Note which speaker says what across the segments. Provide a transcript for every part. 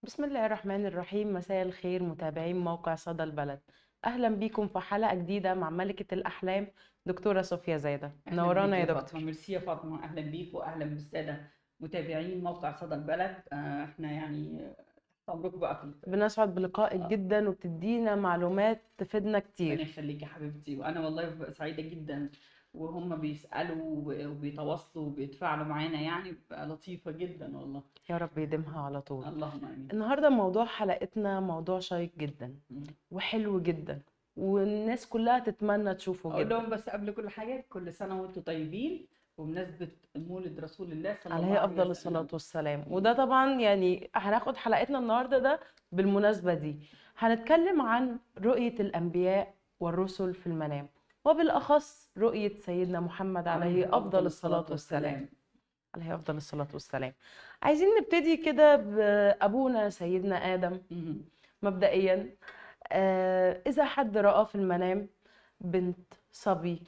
Speaker 1: بسم الله الرحمن الرحيم مساء الخير متابعين موقع صدى البلد أهلا بيكم في حلقة جديدة مع ملكة الأحلام دكتورة صوفيا زايدة
Speaker 2: اهلا
Speaker 1: نورانا
Speaker 2: بيك
Speaker 1: يا
Speaker 2: يا
Speaker 1: دكتور
Speaker 2: فاطمه ميرسي يا فاطمه اهلا بيك واهلا بالساده متابعين موقع صدى البلد آه، احنا يعني عمركم بقى في
Speaker 1: بنسعد بلقائك
Speaker 2: آه.
Speaker 1: جدا وبتدينا معلومات تفيدنا
Speaker 2: ربنا
Speaker 1: كتير
Speaker 2: يخليك يا حبيبتي وانا والله ببقى سعيده جدا وهم بيسالوا وب- وبيتواصلوا وبيتفاعلوا معانا يعني بتبقى لطيفه جدا والله
Speaker 1: يا رب يديمها على طول
Speaker 2: اللهم امين
Speaker 1: النهاردة موضوع حلقتنا موضوع شيق جدا
Speaker 2: مم.
Speaker 1: وحلو جدا والناس كلها تتمنى تشوفه
Speaker 2: اقول
Speaker 1: جدا
Speaker 2: لهم بس قبل كل حاجه كل سنه وانتم طيبين وبمناسبه مولد رسول الله صلى الله
Speaker 1: عليه
Speaker 2: عليه
Speaker 1: أفضل
Speaker 2: وسلم
Speaker 1: الصلاة والسلام وده طبعا يعني هناخد حلقتنا النهاردة ده بالمناسبة دي هنتكلم عن رؤية الأنبياء والرسل في المنام وبالأخص رؤية سيدنا محمد عليه أفضل الصلاة والسلام عليه أفضل الصلاة والسلام عايزين نبتدي كده بأبونا سيدنا آدم
Speaker 2: مم.
Speaker 1: مبدئيا آه، إذا حد رأى في المنام بنت صبي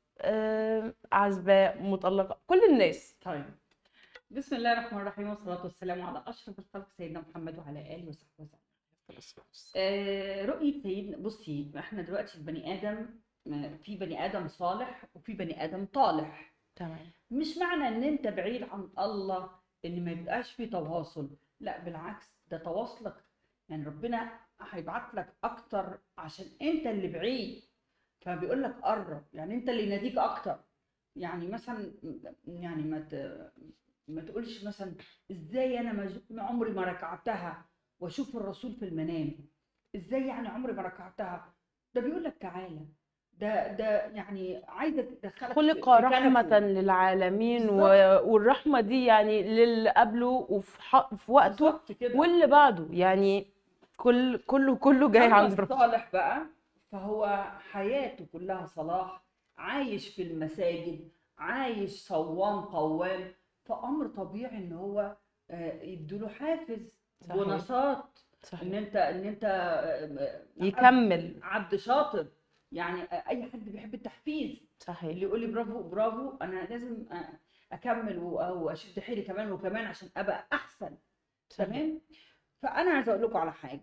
Speaker 1: آه، عزباء مطلقة كل الناس
Speaker 2: طيب بسم الله الرحمن الرحيم والصلاة والسلام على أشرف الخلق سيدنا محمد وعلى آله وصحبه وسلم. آه رؤية سيدنا بصي احنا دلوقتي البني آدم آه، في بني آدم صالح وفي بني آدم طالح
Speaker 1: تمام
Speaker 2: مش معنى ان انت بعيد عن الله ان ما يبقاش في تواصل لا بالعكس ده تواصلك يعني ربنا هيبعت لك اكتر عشان انت اللي بعيد فبيقول لك قرب يعني انت اللي يناديك اكتر يعني مثلا يعني ما ت- ما تقولش مثلا ازاي انا مج- عمري ما ركعتها واشوف الرسول في المنام ازاي يعني عمري ما ركعتها ده بيقول لك تعالى ده ده يعني عايزه تدخلك في-
Speaker 1: خلق
Speaker 2: في
Speaker 1: رحمة
Speaker 2: كنفه.
Speaker 1: للعالمين و...
Speaker 2: بالظبط.
Speaker 1: والرحمة دي يعني للي قبله وفي ح... في وقته
Speaker 2: بالظبط كده
Speaker 1: واللي بعده يعني كل كله كله جاي
Speaker 2: أما
Speaker 1: عند ربنا
Speaker 2: الصالح بقى فهو حياته كلها صلاح عايش في المساجد عايش صوام قوام فأمر طبيعي إن هو آه، يديله حافز
Speaker 1: صحيح.
Speaker 2: ونشاط ان
Speaker 1: صحيح
Speaker 2: انت ان انت آه،
Speaker 1: يكمل
Speaker 2: عبد شاطر يعني آه، اي حد بيحب التحفيز
Speaker 1: صحيح
Speaker 2: اللي يقول لي برافو برافو انا لازم آه، اكمل و- واشد حيلي كمان وكمان عشان ابقى احسن
Speaker 1: صحيح.
Speaker 2: تمام فانا عايزه اقول لكم على حاجه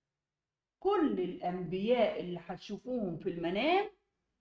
Speaker 2: كل الانبياء اللي هتشوفوهم في المنام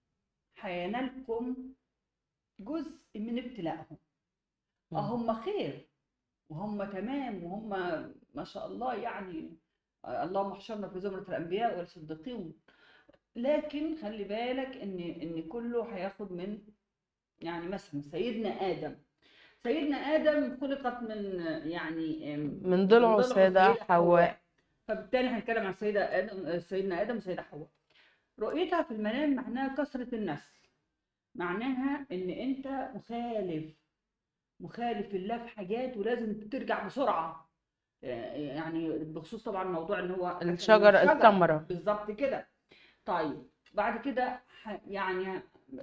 Speaker 2: هينالكم جزء من ابتلائهم
Speaker 1: مم.
Speaker 2: اه هم خير وهم تمام وهم ما شاء الله يعني آه، اللهم احشرنا في زمرة الانبياء والصديقين لكن خلي بالك ان ان كله هياخد من يعني مثلا سيدنا ادم سيدنا ادم خلقت من يعني آم،
Speaker 1: من ضلعه السيدة حواء
Speaker 2: فبالتالي هنتكلم عن سيدة ادم سيدنا ادم وسيدة حواء رؤيتها في المنام معناها كثرة النسل معناها ان انت مخالف مخالف الله في حاجات ولازم ترجع بسرعة آه، يعني بخصوص طبعا موضوع ان هو أكل من
Speaker 1: الشجرة الثمرة
Speaker 2: بالظبط كده طيب بعد كده ح- يعني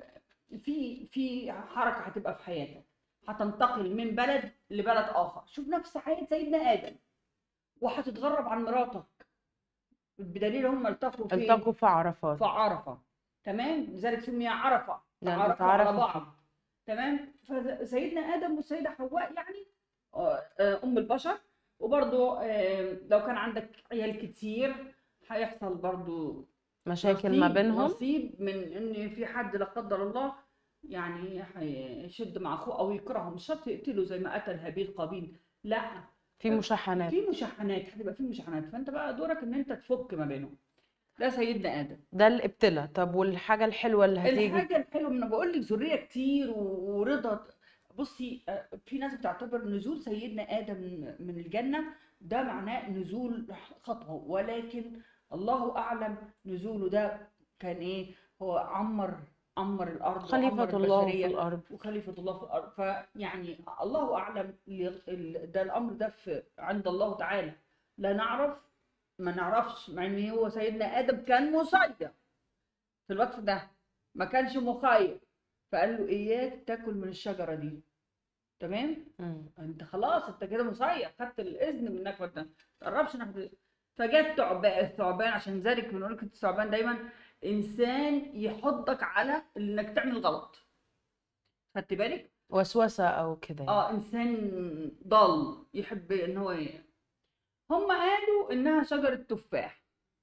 Speaker 2: في في حركة هتبقى في حياتك هتنتقل من بلد لبلد آخر شوف نفس حياة سيدنا آدم وهتتغرب عن مراتك بدليل هم التقوا في
Speaker 1: التقوا في عرفات
Speaker 2: في عرفة تمام لذلك سمي عرفة
Speaker 1: يعني
Speaker 2: تعرفوا على
Speaker 1: تعرفوا
Speaker 2: بعض تمام فسيدنا آدم والسيدة حواء يعني آه، آه، أم البشر وبرضو آه، لو كان عندك عيال كتير هيحصل برضو
Speaker 1: مشاكل ما
Speaker 2: نصيب-
Speaker 1: بينهم
Speaker 2: نصيب من ان في حد لا قدر الله يعني هيشد مع اخوه او يكرهه مش شرط يقتله زي ما قتل هابيل قابيل لا
Speaker 1: في مشاحنات
Speaker 2: في مشاحنات هتبقى في مشاحنات فانت بقى دورك ان انت تفك ما بينهم ده سيدنا ادم
Speaker 1: ده الابتلاء طب والحاجة الحلوة اللي هتيجي
Speaker 2: الحاجه الحلوه من بقول لك ذريه كتير و- ورضا بصي آه، في ناس بتعتبر نزول سيدنا ادم من الجنه ده معناه نزول خطوه ولكن الله اعلم نزوله ده كان ايه هو عمر عمر الارض وعمر
Speaker 1: خليفة الله في
Speaker 2: البشرية
Speaker 1: الأرض
Speaker 2: وخليفة الله في الأرض فيعني الله أعلم ل- ال- ده الأمر ده في عند الله تعالى لا نعرف ما نعرفش مع إن هو سيدنا آدم كان مسير في الوقت ده ما كانش مخير فقال له إياك تاكل من الشجرة دي تمام
Speaker 1: مم.
Speaker 2: انت خلاص انت كده مسير خدت الاذن منك ما تقربش ناحيه فجت تعبان الثعبان عشان ذلك بنقول لك الثعبان دايما انسان يحضك على انك تعمل غلط خدت بالك
Speaker 1: وسوسة أو كده يعني.
Speaker 2: اه انسان ضال يحب ان هو ي- هم قالوا انها شجره تفاح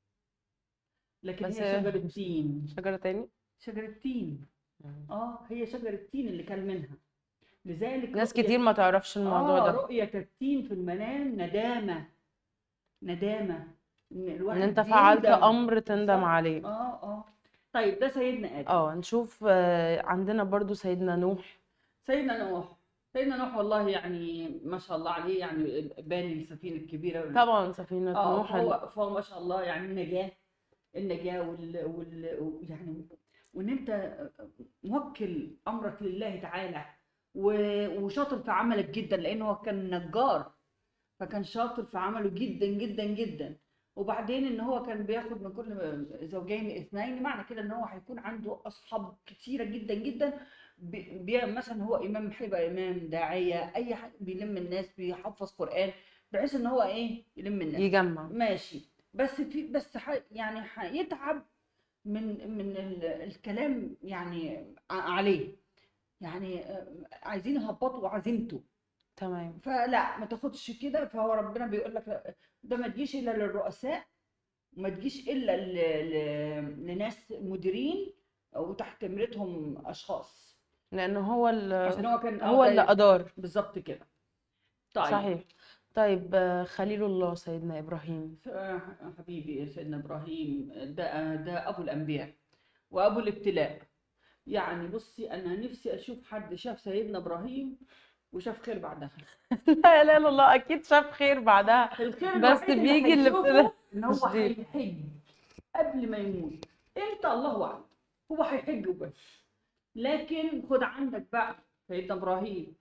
Speaker 2: لكن
Speaker 1: بس
Speaker 2: هي شجره تين
Speaker 1: شجرة تاني
Speaker 2: شجره تين اه هي شجره تين اللي كان منها لذلك
Speaker 1: ناس
Speaker 2: رؤية-
Speaker 1: كتير ما تعرفش الموضوع
Speaker 2: آه
Speaker 1: ده
Speaker 2: رؤية التين في المنام ندامة ندامة إن الواحد
Speaker 1: ان انت فعلت
Speaker 2: بيندم.
Speaker 1: امر تندم
Speaker 2: بالظبط.
Speaker 1: عليه
Speaker 2: اه اه طيب ده سيدنا آدم
Speaker 1: اه نشوف آه، عندنا برضو سيدنا نوح
Speaker 2: سيدنا نوح سيدنا نوح والله يعني ما شاء الله عليه يعني باني السفينة الكبيرة وال-
Speaker 1: طبعا سفينة
Speaker 2: اه
Speaker 1: نوح
Speaker 2: فهو فهو ما شاء الله يعني النجاة النجاة وال, وال يعني وان انت موكل امرك لله تعالى و- وشاطر في عملك جدا لانه هو كان نجار فكان شاطر في عمله جدا جدا جدا وبعدين ان هو كان بياخد من كل زوجين اثنين معنى كده ان هو هيكون عنده اصحاب كتيره جدا جدا بي بي- مثلا هو امام هيبقى امام داعيه اي حد بيلم الناس بيحفظ قران بحيث ان هو ايه يلم الناس
Speaker 1: يجمع
Speaker 2: ماشي بس في بس ح يعني هيتعب من من ال- الكلام يعني ع- عليه يعني آه، عايزين يهبطوا عزيمته
Speaker 1: تمام
Speaker 2: فلا ما تاخدش كده فهو ربنا بيقول لك لا، ده ما تجيش الا للرؤساء وما تجيش الا ل- ل- لناس مديرين وتحت امرتهم اشخاص
Speaker 1: لان هو ال-
Speaker 2: عشان هو كان آه،
Speaker 1: هو اللي
Speaker 2: ده-
Speaker 1: ادار
Speaker 2: بالظبط كده طيب
Speaker 1: صحيح طيب آه، خليل الله سيدنا ابراهيم
Speaker 2: آه، حبيبي سيدنا ابراهيم ده ده ابو الانبياء وابو الابتلاء يعني بصي انا نفسي اشوف حد شاف سيدنا ابراهيم وشاف خير بعدها
Speaker 1: لا اله الا الله اكيد شاف خير بعدها
Speaker 2: الخير
Speaker 1: بس
Speaker 2: الوحيد اللي
Speaker 1: بيجي
Speaker 2: هيشوفه
Speaker 1: الابتلاء
Speaker 2: ان هو
Speaker 1: شديد.
Speaker 2: هيحج قبل ما يموت امتى الله اعلم هو هيحج وبس لكن خد عندك بقى سيدنا ابراهيم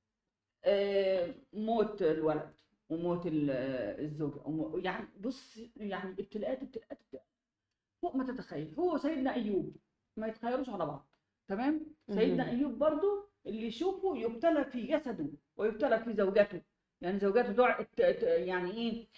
Speaker 2: آه، موت الولد وموت ال- آه، الزوجه ومو- يعني بص يعني ابتلاءات ابتلاءات ابتلاءات فوق ما تتخيل هو سيدنا ايوب ما يتخيلوش على بعض تمام سيدنا
Speaker 1: مهم.
Speaker 2: ايوب برضو اللي يشوفه يبتلى في جسده ويبتلى في زوجته يعني زوجته تقعد ت- ت- يعني ايه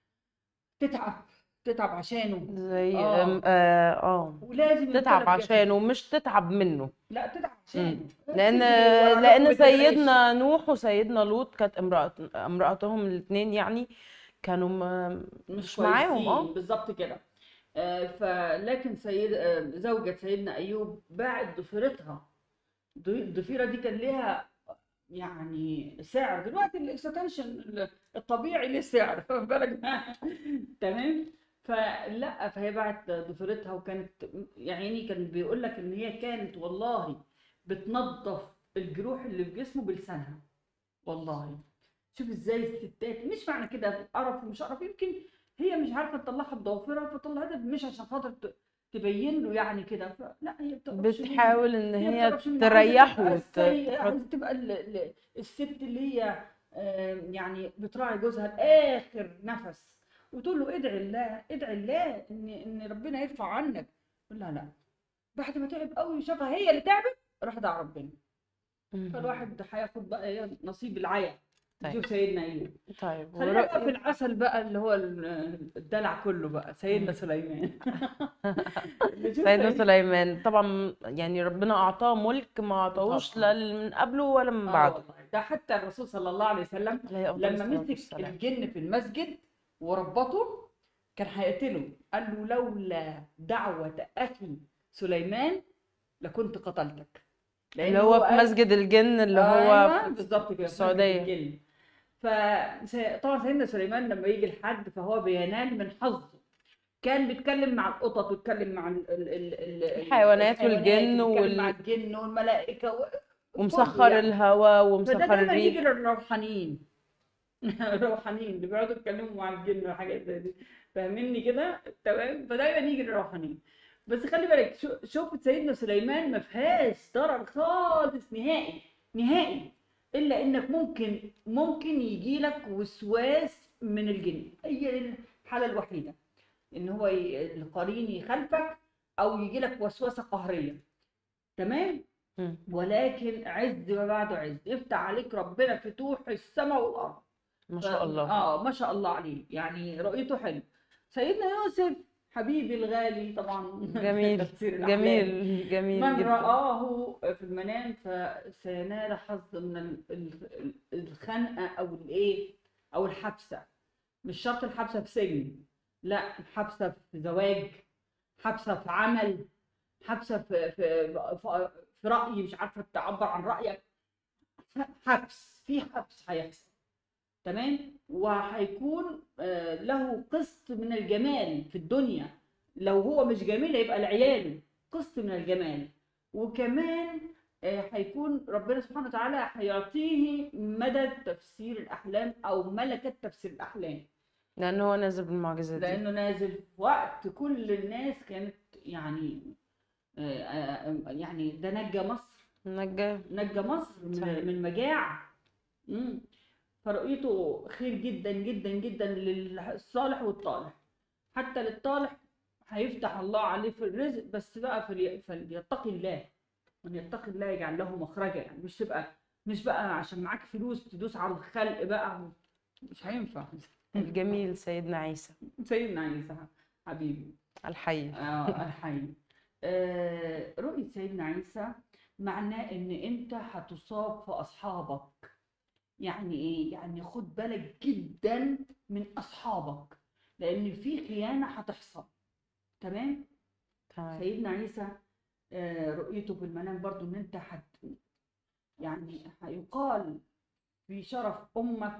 Speaker 2: تتعب تتعب عشانه
Speaker 1: زي
Speaker 2: آه.
Speaker 1: آم، اه اه
Speaker 2: ولازم يبتلى
Speaker 1: تتعب
Speaker 2: في جسده.
Speaker 1: عشانه مش تتعب منه
Speaker 2: لا تتعب عشانه
Speaker 1: لان
Speaker 2: تجري ورا
Speaker 1: لان
Speaker 2: لقمة العيش.
Speaker 1: سيدنا نوح وسيدنا لوط كانت امرأة امرأتهم الاثنين يعني كانوا م- مش معاهم
Speaker 2: كويسين،
Speaker 1: اه
Speaker 2: بالظبط كده آه، فلكن سيد آه، زوجة سيدنا أيوب باعت ضفيرتها ضي- الضفيرة دي كان ليها يعني سعر دلوقتي الاكستنشن الطبيعي ليه سعر خد بالك تمام فلا فهي باعت ضفيرتها وكانت يا عيني كان بيقول لك ان هي كانت والله بتنظف الجروح اللي في جسمه بلسانها والله شوف ازاي الستات مش معنى كده قرف ومش قرف يمكن هي مش عارفه تطلعها بضوافرها فطلعتها مش عشان خاطر ت- تبين له يعني كده فلا هي بتقرفش منه.
Speaker 1: بتحاول ان
Speaker 2: هي
Speaker 1: هي
Speaker 2: بتعرفش منه. عايزة
Speaker 1: تريحه
Speaker 2: تبقى
Speaker 1: وت-
Speaker 2: السي-
Speaker 1: تحط
Speaker 2: عايزة تبقى ال- ال- الست اللي هي آه، يعني بتراعي جوزها لاخر نفس وتقول له ادعي الله ادعي الله ان ان ربنا يرفع عنك يقول لها لا بعد ما تعب قوي وشافها هي اللي تعبت راح دعا ربنا فالواحد هياخد بقى إيه نصيب العيا
Speaker 1: طيب.
Speaker 2: نشوف سيدنا ايوب
Speaker 1: طيب
Speaker 2: خلينا بقى في
Speaker 1: ورؤية
Speaker 2: العسل بقى اللي هو ال- الدلع كله بقى سيدنا سليمان نشوف
Speaker 1: سيدنا
Speaker 2: سيد-
Speaker 1: سليمان طبعا يعني ربنا اعطاه ملك ما اعطاهوش
Speaker 2: طبعا.
Speaker 1: لا من قبله ولا من
Speaker 2: آه
Speaker 1: بعده
Speaker 2: والله. ده حتى الرسول صلى الله عليه وسلم
Speaker 1: عليه افضل
Speaker 2: لما
Speaker 1: الصلاه
Speaker 2: مسك
Speaker 1: والسلام
Speaker 2: الجن في المسجد وربطه كان هيقتله قال له لولا دعوة أخي سليمان لكنت قتلتك لأن
Speaker 1: اللي هو في
Speaker 2: قال-
Speaker 1: مسجد الجن اللي هو
Speaker 2: أيوة
Speaker 1: في-
Speaker 2: بالظبط كده في مسجد
Speaker 1: السعودية.
Speaker 2: الجن فطبعا سيدنا سليمان لما يجي لحد فهو بينال من حظه كان بيتكلم مع القطط ويتكلم مع ال ال ال ال
Speaker 1: الحيوانات والجن
Speaker 2: ويتكلم
Speaker 1: وال-
Speaker 2: مع الجن والملائكة و...
Speaker 1: ومسخر
Speaker 2: يعني.
Speaker 1: الهواء
Speaker 2: فده
Speaker 1: ومسخر
Speaker 2: دايما يجي
Speaker 1: الريح
Speaker 2: للروحانيين الروحانيين اللي بيقعدوا يتكلموا مع الجن وحاجات زي دي فاهميني كده تمام فدايما يجي للروحانيين بس خلي بالك شو- شوفة سيدنا سليمان ما فيهاش ضرر خالص نهائي نهائي الا انك ممكن ممكن يجي لك وسواس من الجن هي الحاله الوحيده ان هو ي- القرين يخالفك او يجي لك وسوسه قهريه تمام
Speaker 1: مم.
Speaker 2: ولكن عز ما بعده عز يفتح عليك ربنا فتوح السماء والارض
Speaker 1: ما
Speaker 2: ف-
Speaker 1: شاء الله
Speaker 2: اه ما شاء الله عليه يعني رؤيته حلو سيدنا يوسف حبيبي الغالي طبعا
Speaker 1: جميل
Speaker 2: تفسير الأحلام.
Speaker 1: جميل جميل
Speaker 2: من
Speaker 1: جدا
Speaker 2: رآه في المنام فسينال حظ من ال- ال- الخنقة أو الإيه أو الحبسة مش شرط الحبسه في سجن لا حبسه في زواج حبسه في عمل حبسه في في في, في راي مش عارفه تعبر عن رايك حبس في حبس هيحصل تمام وهيكون آه، له قسط من الجمال في الدنيا لو هو مش جميل هيبقى لعياله قسط من الجمال وكمان آه، هيكون ربنا سبحانه وتعالى هيعطيه مدى تفسير الأحلام أو ملكة تفسير الأحلام
Speaker 1: لأن هو نازل بالمعجزة دي
Speaker 2: لأنه نازل في وقت كل الناس كانت يعني آه، آه، يعني ده نجى مصر
Speaker 1: نجاه
Speaker 2: نجى مصر
Speaker 1: صحيح.
Speaker 2: من من مجاعة مم. فرؤيته خير جدا جدا جدا للصالح والطالح حتى للطالح هيفتح الله عليه في الرزق بس بقى فلي- فليتقي الله من يتقي الله يجعل له مخرجا يعني مش تبقى مش بقى عشان معاك فلوس تدوس على الخلق بقى مش هينفع
Speaker 1: الجميل سيدنا عيسى
Speaker 2: سيدنا عيسى حبيبي
Speaker 1: الحي
Speaker 2: اه الحي آه، رؤية سيدنا عيسى معناه ان انت هتصاب في اصحابك يعني ايه يعني خد بالك جدا من اصحابك لان في خيانة هتحصل تمام
Speaker 1: تمام
Speaker 2: سيدنا عيسى آه، رؤيته بالمنام برضو ان انت حت يعني هيقال في شرف امك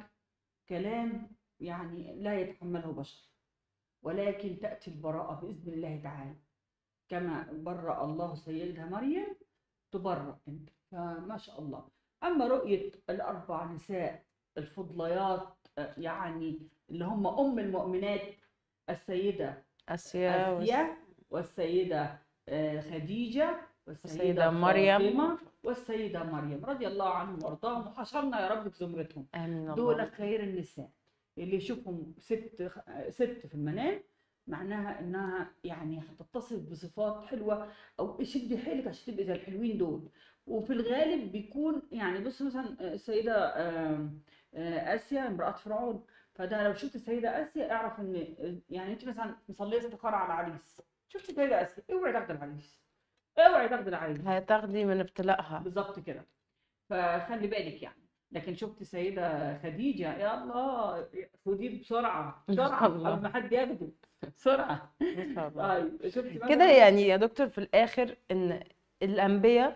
Speaker 2: كلام يعني لا يتحمله بشر ولكن تأتي البراءة بإذن الله تعالى كما برأ الله سيدها مريم تبرأ انت فما شاء الله أما رؤية الأربع نساء الفضليات آه، يعني اللي هم أم المؤمنات السيدة
Speaker 1: آسيا وس-
Speaker 2: آسيا والسيدة آه، خديجة
Speaker 1: والسيدة
Speaker 2: والسيدة
Speaker 1: مريم.
Speaker 2: فاطمة والسيدة مريم رضي الله عنهم وارضاهم وحشرنا يا رب في زمرتهم
Speaker 1: آمين
Speaker 2: دول
Speaker 1: الله
Speaker 2: خير النساء اللي يشوفهم ست ست في المنام معناها انها يعني هتتصف بصفات حلوه او شدي حيلك عشان تبقي زي الحلوين دول وفي الغالب بيكون يعني بص مثلا السيده آم، آه، اسيا امراه فرعون فده لو شفت السيده اسيا اعرف ان يعني انت مثلا مصليه استخاره على عريس شفت السيده اسيا اوعي تاخدي العريس اوعي تاخدي العريس
Speaker 1: هتاخدي من ابتلائها
Speaker 2: بالظبط كده فخلي بالك يعني لكن شفت سيدة خديجة يا الله خديه بسرعة
Speaker 1: ما شاء
Speaker 2: بسرعة
Speaker 1: الله.
Speaker 2: قبل ما حد ياخده بسرعة
Speaker 1: ما شاء الله
Speaker 2: طيب شفت مثلا
Speaker 1: كده يعني يا دكتور في الآخر إن الأنبياء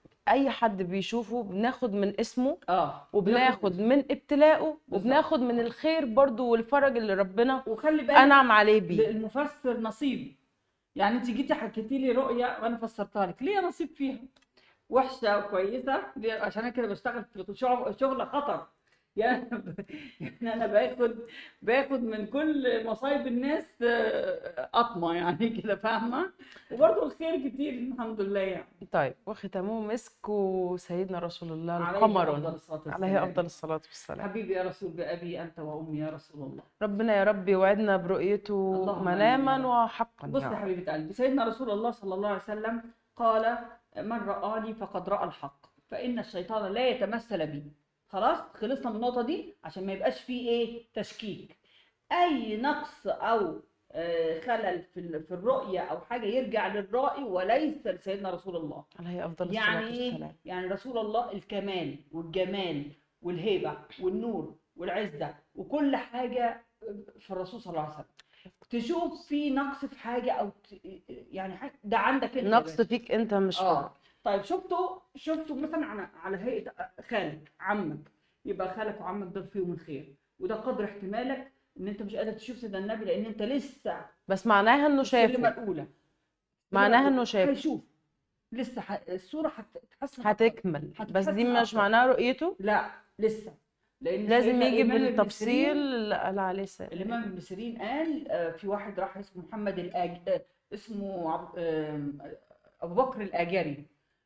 Speaker 1: أي حد بيشوفه بناخد من اسمه
Speaker 2: اه
Speaker 1: وبناخد من ابتلاءه
Speaker 2: بالظبط.
Speaker 1: وبناخد من الخير برضو والفرج اللي ربنا
Speaker 2: وخلي بالك
Speaker 1: أنعم عليه بيه
Speaker 2: المفسر نصيب يعني انت جيتي حكيتي لي رؤية وانا فسرتها لك ليه نصيب فيها وحشة وكويسة ليه؟ عشان انا كده بشتغل في شغل شغل خطر يعني يعني انا باخد باخد من كل مصايب الناس آه، قطمة يعني كده فاهمة وبرضه الخير كتير الحمد لله يعني
Speaker 1: طيب وختامه مسك وسيدنا رسول الله
Speaker 2: عليه
Speaker 1: القمر
Speaker 2: أفضل الصلاة
Speaker 1: عليه
Speaker 2: والسلام.
Speaker 1: أفضل الصلاة والسلام
Speaker 2: حبيبي يا رسول بأبي أنت وأمي يا رسول الله
Speaker 1: ربنا يا رب يوعدنا برؤيته
Speaker 2: اللهم آمين
Speaker 1: مناما
Speaker 2: يا رب.
Speaker 1: وحقا
Speaker 2: بص
Speaker 1: يا
Speaker 2: يا
Speaker 1: رب.
Speaker 2: حبيبة قلبي سيدنا رسول الله صلى الله عليه وسلم قال من رآني فقد رأى الحق فإن الشيطان لا يتمثل بي خلاص خلصنا من النقطة دي عشان ما يبقاش فيه إيه تشكيك أي نقص أو آه، خلل في ال- في الرؤية أو حاجة يرجع للرائي وليس لسيدنا رسول الله
Speaker 1: عليه أفضل الصلاة
Speaker 2: يعني ايه
Speaker 1: والسلام
Speaker 2: يعني رسول الله الكمال والجمال والهيبه والنور والعزه وكل حاجه في الرسول صلى الله عليه وسلم تشوف في نقص في حاجه او ت... يعني حاجة ده عندك انت يا
Speaker 1: نقص
Speaker 2: باشا.
Speaker 1: فيك أنت مش
Speaker 2: اه
Speaker 1: فيه
Speaker 2: طيب شفته شفته مثلا على على هيئه خالك عمك يبقى خالك وعمك دول فيهم الخير وده قدر احتمالك ان انت مش قادر تشوف سيدنا النبي لان انت لسه
Speaker 1: بس معناها إنه
Speaker 2: السلمه
Speaker 1: شافه
Speaker 2: الاولى
Speaker 1: معناها إنه شافه
Speaker 2: هيشوف لسه ح... الصوره هتتحسن أكتر.
Speaker 1: هتكمل بس
Speaker 2: هتتحسن
Speaker 1: دي مش
Speaker 2: أكتر.
Speaker 1: معناها رؤيته
Speaker 2: لا لسه لان
Speaker 1: لازم
Speaker 2: سيدنا
Speaker 1: يجي
Speaker 2: الإمام ابن
Speaker 1: بالتفصيل
Speaker 2: سيرين-
Speaker 1: اللي قال عليه سيدنا
Speaker 2: الامام ابن سيرين قال آه، في واحد راح اسمه محمد الآج... آه، اسمه عب... آم، ابو بكر الاجري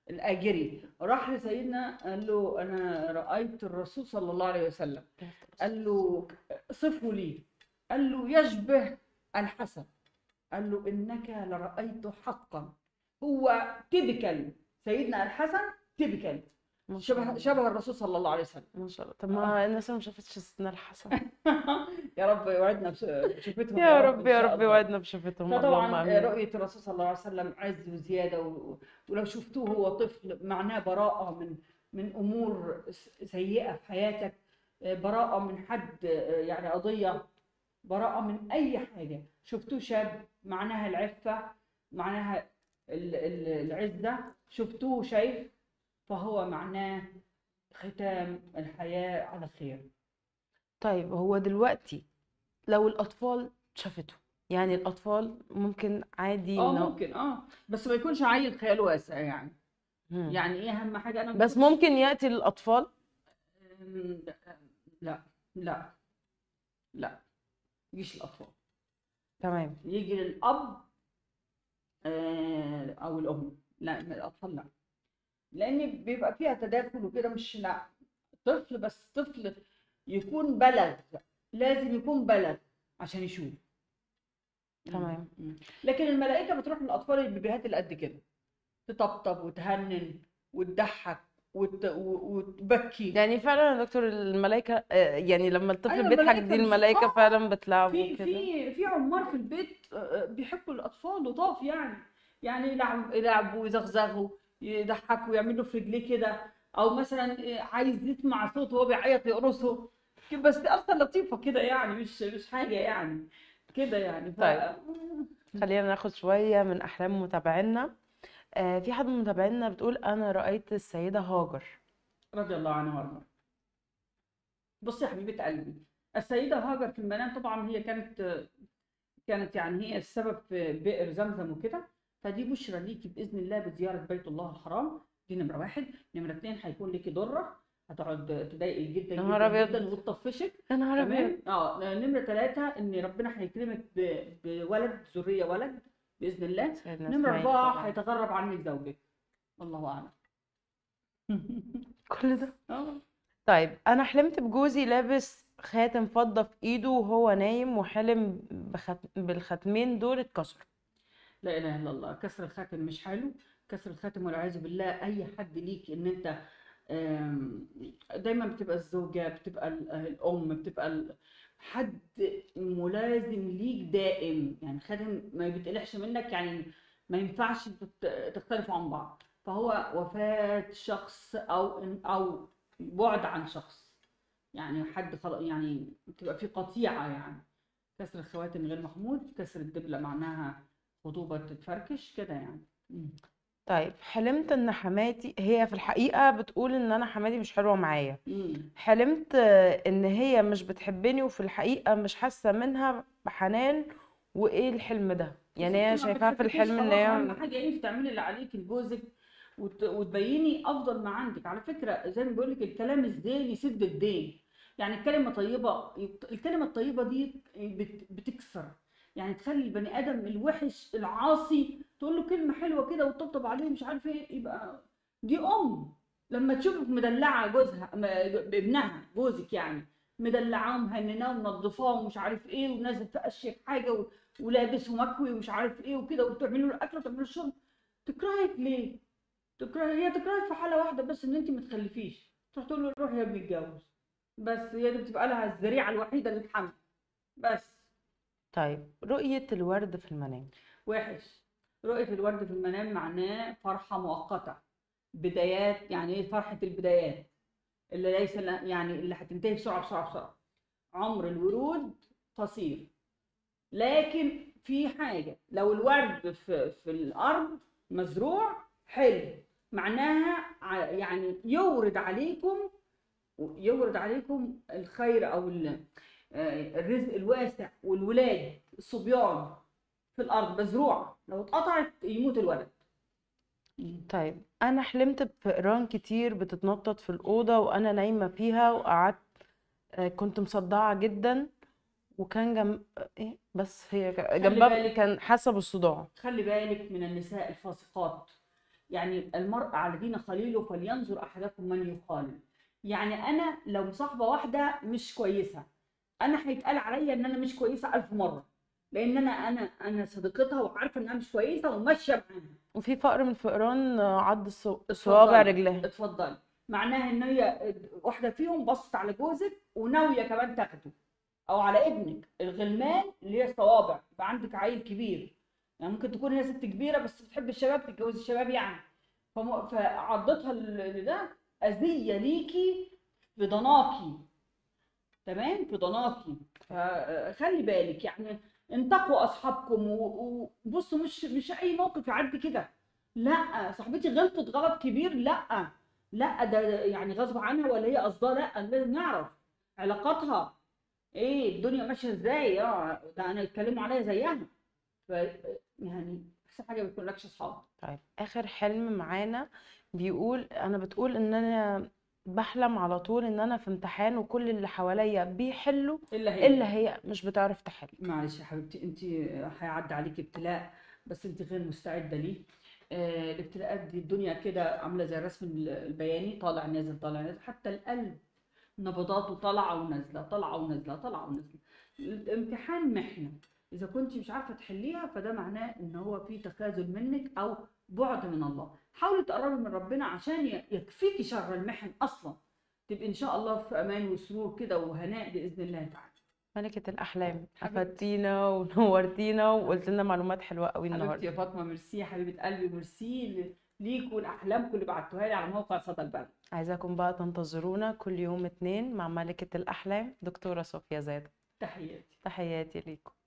Speaker 2: الاجري راح لسيدنا قال له انا رايت الرسول صلى الله عليه وسلم قال له صفه لي قال له يشبه الحسن قال له انك لرايته حقا هو تيبيكال سيدنا الحسن تيبيكال
Speaker 1: ما شاء
Speaker 2: شبه
Speaker 1: الله.
Speaker 2: شبه الرسول صلى الله عليه وسلم
Speaker 1: ما شاء الله طب ما الناس اللي ما شافتش سيدنا الحسن
Speaker 2: يا رب يوعدنا بش- بشوفتهم
Speaker 1: يا رب
Speaker 2: إن
Speaker 1: يا
Speaker 2: شاء
Speaker 1: رب
Speaker 2: الله.
Speaker 1: يوعدنا بشفتهم اللهم
Speaker 2: فطبعا
Speaker 1: امين
Speaker 2: رؤية الرسول صلى الله عليه وسلم عز وزيادة و... ولو شفتوه هو طفل معناه براءة من من أمور س- سيئة في حياتك براءة من حد يعني قضية براءة من أي حاجة شفتوه شاب معناها العفة معناها ال- ال- العزة شفتوه شيخ فهو معناه ختام الحياة على خير
Speaker 1: طيب هو دلوقتي لو الأطفال شافته يعني الأطفال ممكن عادي
Speaker 2: اه
Speaker 1: إنه
Speaker 2: ممكن اه بس ما يكونش عيل خيال واسع يعني
Speaker 1: مم.
Speaker 2: يعني ايه اهم حاجة انا ما
Speaker 1: بس
Speaker 2: كنتش-
Speaker 1: ممكن يأتي للأطفال
Speaker 2: أم، لا لا لا يجيش الاطفال
Speaker 1: تمام
Speaker 2: يجي للاب آه، او الام لا من الاطفال لا لان بيبقى فيها تداخل وكده مش لا طفل بس طفل يكون بلغ لازم يكون بلغ عشان يشوف
Speaker 1: تمام.
Speaker 2: مم. لكن الملائكه بتروح للاطفال البيبيهات اللي قد كده تطبطب وتهنن وتضحك وت... و- وتبكي
Speaker 1: يعني فعلا يا دكتور الملائكة آه، يعني لما الطفل
Speaker 2: أيوة،
Speaker 1: بيضحك
Speaker 2: الملائكة
Speaker 1: دي
Speaker 2: مش-
Speaker 1: الملائكة
Speaker 2: آه.
Speaker 1: فعلا بتلعبه
Speaker 2: في
Speaker 1: كده
Speaker 2: في في عمار في البيت آه، بيحبوا الاطفال لطاف يعني يعني يلعب يلعبوا يزغزغوا يضحكوا يعملوا في رجليه كده او مثلا آه، عايز يسمع صوت وهو بيعيط يقرصه كده، بس دي اصلا لطيفه كده يعني مش مش حاجه يعني كده يعني ف...
Speaker 1: طيب. خلينا ناخد شوية من أحلام متابعينا آه، في حد من متابعينا بتقول أنا رأيت السيدة هاجر
Speaker 2: رضي الله عنها وارضاها بصي يا حبيبه قلبي السيده هاجر في المنام طبعا هي كانت كانت يعني هي السبب في بئر زمزم وكده فدي بشرى ليكي باذن الله بزياره بيت الله الحرام دي نمره واحد نمره اتنين هيكون ليكي ضره هتقعد تضايقك جدا
Speaker 1: يا نهار
Speaker 2: جدا
Speaker 1: أبيض.
Speaker 2: جدا وتطفشك
Speaker 1: يا نهار أبيض
Speaker 2: تمام اه نمره ثلاثه ان ربنا هيكرمك ب- بولد ذريه ولد باذن الله
Speaker 1: سيدنا
Speaker 2: نمره
Speaker 1: إسماعيل
Speaker 2: اربعه
Speaker 1: طبعاً.
Speaker 2: هيتغرب عنك زوجك الله اعلم
Speaker 1: كل ده
Speaker 2: اه
Speaker 1: طيب انا حلمت بجوزي لابس خاتم فضة في ايده وهو نايم وحلم بخت... بالختمين دول اتكسروا
Speaker 2: لا اله الا الله كسر الخاتم مش حلو كسر الخاتم والعياذ بالله اي حد ليك ان انت آم، دايما بتبقى الزوجه بتبقى ال- الام بتبقى ال- حد ملازم ليك دائم يعني خاتم ما بيتقلعش منك يعني ما ينفعش تت- تختلفوا عن بعض فهو وفاة شخص او إن- او بعد عن شخص يعني حد خلاص يعني بتبقى في قطيعه يعني كسر الخواتم غير محمود كسر الدبلة معناها خطوبة تتفركش كده يعني مم.
Speaker 1: طيب حلمت ان حماتي هي في الحقيقة بتقول ان انا حماتي مش حلوة معايا
Speaker 2: مم.
Speaker 1: حلمت آه، ان هي مش بتحبني وفي الحقيقة مش حاسة منها بحنان وايه الحلم ده يعني هي
Speaker 2: انت ما
Speaker 1: شايفاها في
Speaker 2: بتحبكيش
Speaker 1: الحلم ان
Speaker 2: خلاص،
Speaker 1: هي
Speaker 2: اهم حاجه انت تعملي اللي عليك لجوزك وت... وتبيني افضل ما عندك على فكره زي ما بقول لك الكلام الزين يسد الدين يعني الكلمه طيبه الكلمه الطيبه دي بت... بتكسر يعني تخلي البني ادم الوحش العاصي تقول له كلمه حلوه كده وتطبطب عليه مش عارف ايه يبقى دي ام لما تشوفك مدلعه جوزها م- ابنها جوزك يعني مدلعاه ومهنناه ومنضفاه ومش عارف ايه ونازل في اشيك حاجه و... ولابس ومكوي ومش عارف ايه وكده وتعملوا له الاكل وتعملوا له الشرب تكرهك ليه؟ تكره هي تكرهك في حاله واحده بس ان انت ما تخلفيش تروح تقول له روح يا ابني اتجوز بس هي دي بتبقى لها الذريعه الوحيده للحمل بس
Speaker 1: طيب رؤية الورد في المنام
Speaker 2: وحش رؤيه الورد في المنام معناه فرحه مؤقته بدايات يعني ايه فرحه البدايات اللي ليس لا- يعني اللي هتنتهي بسرعه بسرعه بسرعه عمر الورود قصير لكن في حاجة لو الورد في, في الأرض مزروع حلو معناها ع- يعني يورد عليكم يورد عليكم الخير أو ال- آه، الرزق الواسع والولاد الصبيان في الأرض مزروعة لو اتقطعت يموت الولد
Speaker 1: طيب انا حلمت بفئران كتير بتتنطط في الأوضة وانا نايمة فيها وقعدت آه، كنت مصدعة جدا وكان جنب ايه بس هي ك- جنبها
Speaker 2: بالك.
Speaker 1: كان حاسة بالصداع
Speaker 2: خلي بالك من النساء الفاسقات يعني المرء على دين خليله فلينظر احدكم من يخالل يعني انا لو مصاحبه واحده مش كويسه انا هيتقال عليا ان انا مش كويسه ألف مره لان انا انا انا صديقتها وعارفه انها مش كويسه وماشيه معاها
Speaker 1: وفي فأر من الفئران آه، عض الصو- صوابع
Speaker 2: اتفضلي.
Speaker 1: رجلها
Speaker 2: اتفضلي معناها ان هي واحده فيهم بصت على جوزك وناويه كمان تاخده او على ابنك الغلمان اللي هي الصوابع يبقى عندك عيل كبير يعني ممكن تكون هي ست كبيره بس بتحب الشباب تتجوز الشباب يعني فم... فعضتها ال- ده اذيه ليكي في ضناكي تمام في ضناكي فخلي بالك يعني انتقوا اصحابكم و- وبصوا مش مش اي موقف يعدي كده لا صاحبتي غلطت غلط كبير لا لا ده يعني غصب عنها ولا هي قصدها لا لازم نعرف علاقاتها ايه الدنيا ماشيه ازاي اه ده انا يتكلموا عليا زيها ف يعني احسن حاجه ما يكونلكش اصحاب
Speaker 1: طيب آخر حلم معانا بيقول أنا بتقول إن أنا بحلم على طول إن أنا في امتحان وكل اللي حواليا بيحلوا
Speaker 2: الا هي
Speaker 1: إلا هي مش بتعرف تحل
Speaker 2: معلش يا حبيبتي انت هيعدي عليك ابتلاء بس انت غير مستعده ليه آه الابتلاءات دي الدنيا كده عامله زي الرسم البياني طالع نازل طالع نازل حتى القلب نبضاته طالعه ونازله طالعه ونازله طالعه ونازله الامتحان محنه اذا كنت مش عارفه تحليها فده معناه ان هو في تخاذل منك او بعد من الله حاولي تقربي من ربنا عشان ي- يكفيكي شر المحن اصلا تبقي ان شاء الله في امان وسرور كده وهناء باذن الله تعالى
Speaker 1: ملكة الأحلام
Speaker 2: حبيبتي.
Speaker 1: أفدتينا ونورتينا وقلت لنا معلومات حلوة قوي
Speaker 2: حبيبتي
Speaker 1: النهاردة
Speaker 2: يا فاطمه ميرسي يا حبيبه قلبي ميرسي ل- ليكوا لاحلامكم اللي بعتوها لي على موقع صدى البلد
Speaker 1: عايزاكم بقى تنتظرونا كل يوم اتنين مع ملكة الأحلام دكتورة صوفيا زاد
Speaker 2: تحياتي
Speaker 1: تحياتي ليكم